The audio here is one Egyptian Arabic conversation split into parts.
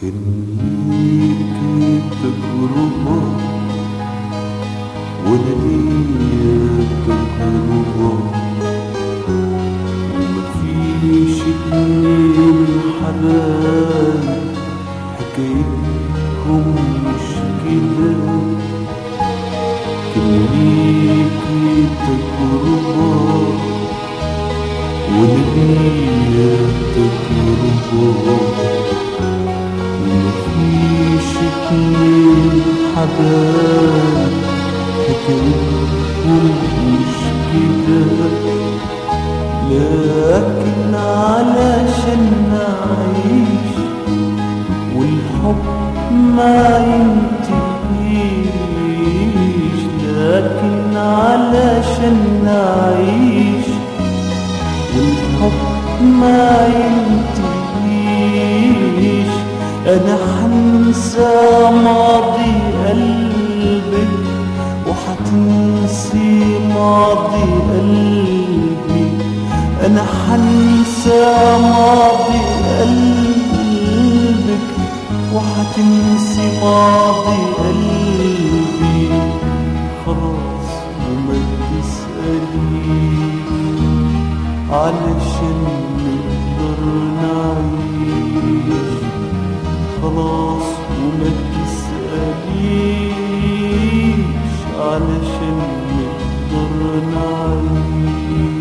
كان ليكي تجربة وأنا ليا تجربة ومفيش اتنين حبايب حكايتهم مش كده كان ليكي تجربة وأنا ليا تجربة مفيش اتنين حبايب حكايتهم مش كده لكن علشان نعيش والحب ما ينتهيش لكن علشان نعيش والحب ما ينتهيش انا حنسى ماضي قلبك وحتنسي ماضي قلبي انا حنسى ماضي قلبك وحتنسي ماضي قلبي خلاص وما تسأليش علشان نقدر نعيش خلاص وما تسأليش علشان نقدر نعيش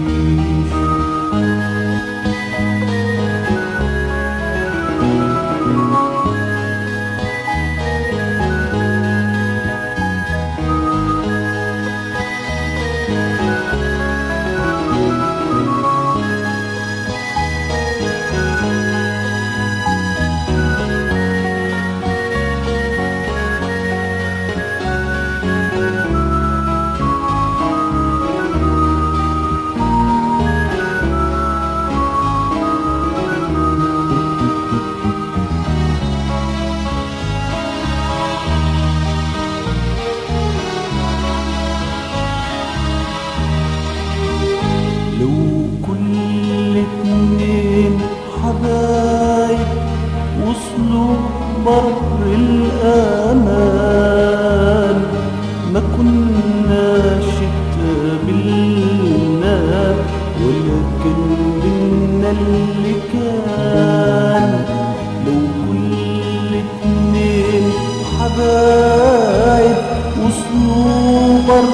لو كل اتنين حبايب وصلوا بر الأمان ما كناش اتقابلنا ولا كان بينا اللي كان لو كل اتنين حبايب وصلوا بر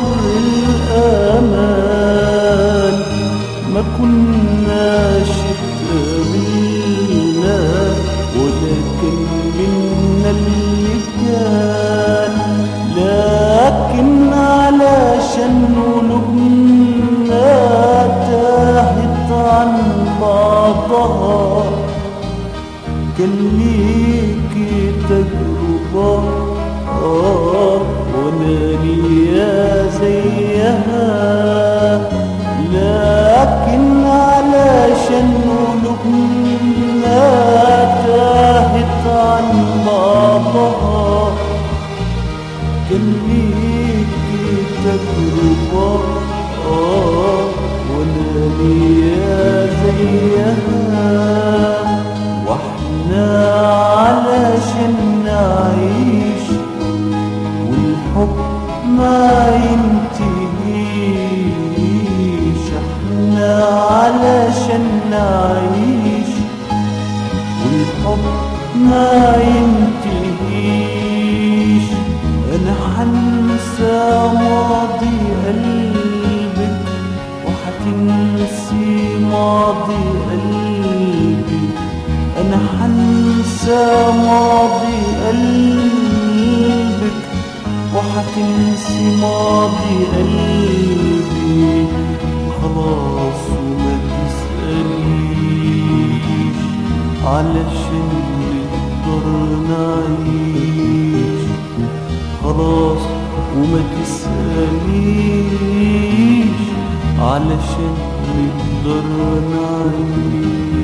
الأمان ما كناش اتقابلنا ولكن منا اللي كان لكن علشان قلوبنا تاهت عن بعضها كان ليكي تجربة آه وأنا ليا زيها لكن علشان قلوبنا تاهت عن بعضها كان ليكي تجربة آه وأنا ليا زيها واحنا علشان نعيش والحب ما ينتهيش احنا علشان نعيش والحب ما ينتهيش انا حنسى ماضي قلبك وحتنسي ماضي قلبي انا حنسى ماضي قلبك وحتنسي ماضي قلبي خلاص وما تسأليش علشان نقدر نعيش خلاص وما تسأليش علشان نقدر نعيش